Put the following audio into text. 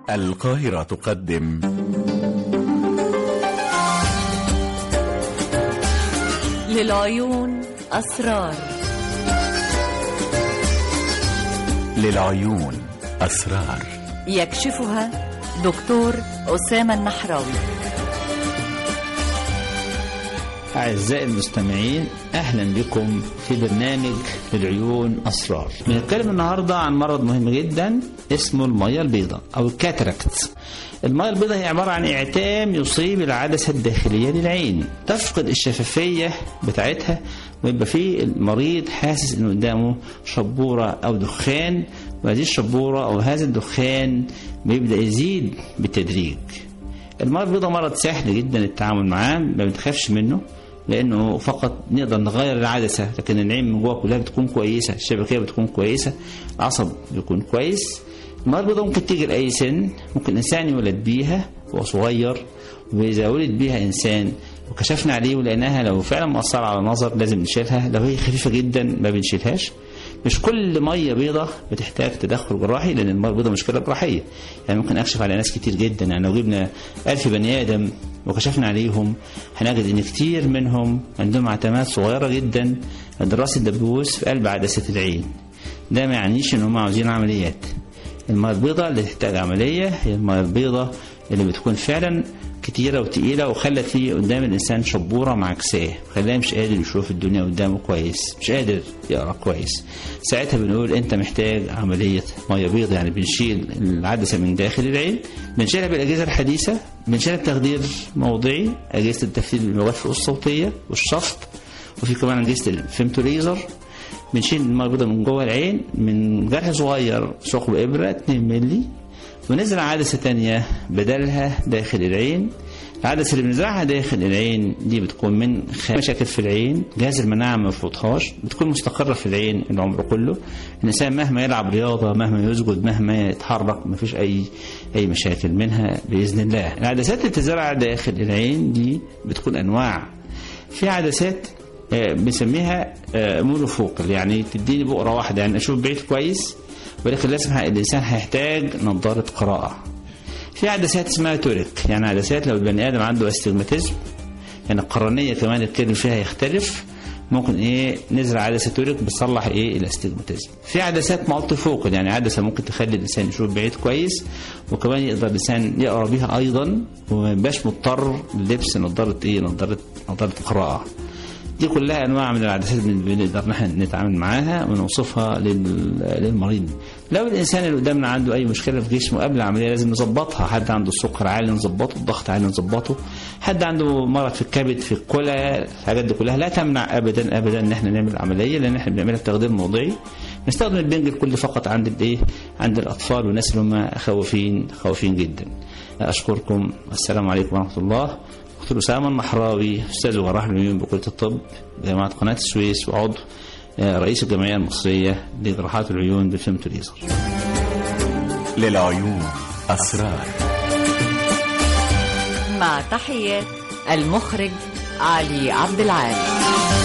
القاهرة تقدم للعيون أسرار للعيون أسرار يكشفها دكتور أسامة النحراوي أعزائي المستمعين أهلا بكم في برنامج للعيون أسرار بنتكلم النهاردة عن مرض مهم جدا اسمه المية البيضاء أو الكاتراكت المية البيضاء هي عبارة عن اعتام يصيب العدسة الداخلية للعين تفقد الشفافية بتاعتها ويبقى فيه المريض حاسس انه قدامه شبورة او دخان وهذه الشبورة او هذا الدخان بيبدأ يزيد بالتدريج المرض البيضاء مرض سهل جدا التعامل معاه ما بنخافش منه لانه فقط نقدر نغير العدسه لكن العين من جوه كلها بتكون كويسه الشبكيه بتكون كويسه العصب بيكون كويس المرض البيضاء ممكن تيجي لاي سن ممكن انسان يولد بيها وهو صغير واذا ولد بيها انسان وكشفنا عليه ولقيناها لو فعلا مأثرة على النظر لازم نشيلها لو هي خفيفة جدا ما بنشيلهاش مش كل مية بيضة بتحتاج تدخل جراحي لأن المية البيضاء مشكلة جراحية يعني ممكن أكشف على ناس كتير جدا يعني لو جبنا ألف بني آدم وكشفنا عليهم هنجد إن كتير منهم عندهم عتمات صغيرة جدا دراسة الدبوس في قلب عدسة العين ده ما يعنيش إن هم عاوزين عمليات المية البيضاء اللي تحتاج عملية هي المية البيضاء اللي بتكون فعلا كتيرة وتقيلة وخلت فيه قدام الإنسان شبورة معكساه خلاه مش قادر يشوف الدنيا قدامه كويس مش قادر يقرأ كويس ساعتها بنقول أنت محتاج عملية مية بيضاء يعني بنشيل العدسة من داخل العين بنشيلها بالأجهزة الحديثة بنشيلها بتخدير موضعي أجهزة التخدير بالمواد الصوتية والشفط وفي كمان أجهزة الفيمتوليزر بنشيل المية البيضاء من جوه العين من جرح صغير ثقب إبرة 2 مللي ونزرع عدسة تانية بدلها داخل العين العدسة اللي بنزرعها داخل العين دي بتكون من مشاكل في العين جهاز المناعة ما بيفوتهاش بتكون مستقرة في العين العمر كله الإنسان مهما يلعب رياضة مهما يسجد مهما يتحرك ما فيش أي أي مشاكل منها بإذن الله العدسات اللي بتزرع داخل العين دي بتكون أنواع في عدسات بنسميها مونوفوكال يعني تديني بؤرة واحدة يعني أشوف بعيد كويس ولكن لازم الانسان هيحتاج نظاره قراءه في عدسات اسمها توريك يعني عدسات لو البني ادم عنده استجماتيزم يعني القرنيه كمان الكيرف فيها يختلف ممكن ايه نزرع عدسه توريك بتصلح ايه الاستجماتيزم في عدسات مالتي فوكال يعني عدسه ممكن تخلي الانسان يشوف بعيد كويس وكمان يقدر الانسان يقرا بيها ايضا وما يبقاش مضطر للبس نظاره ايه نظاره نظاره قراءه دي كلها انواع من العدسات بنقدر نحن نتعامل معاها ونوصفها للمريض لو الانسان اللي قدامنا عنده اي مشكله في جسمه قبل العمليه لازم نظبطها حد عنده السكر عالي نظبطه الضغط عالي نظبطه حد عنده مرض في الكبد في الكلى الحاجات دي كلها لا تمنع ابدا ابدا ان احنا نعمل عمليه لان احنا بنعملها بتخدير موضعي نستخدم البنج الكلي فقط عند الايه عند الاطفال والناس اللي هم خوافين خوافين جدا اشكركم السلام عليكم ورحمه الله دكتور أسامة النحراوي أستاذ وجراح العيون بكلية الطب جامعة قناة السويس وعضو رئيس الجمعية المصرية لجراحات العيون بالفيمتوليزر للعيون أسرار مع تحيات المخرج علي عبد العال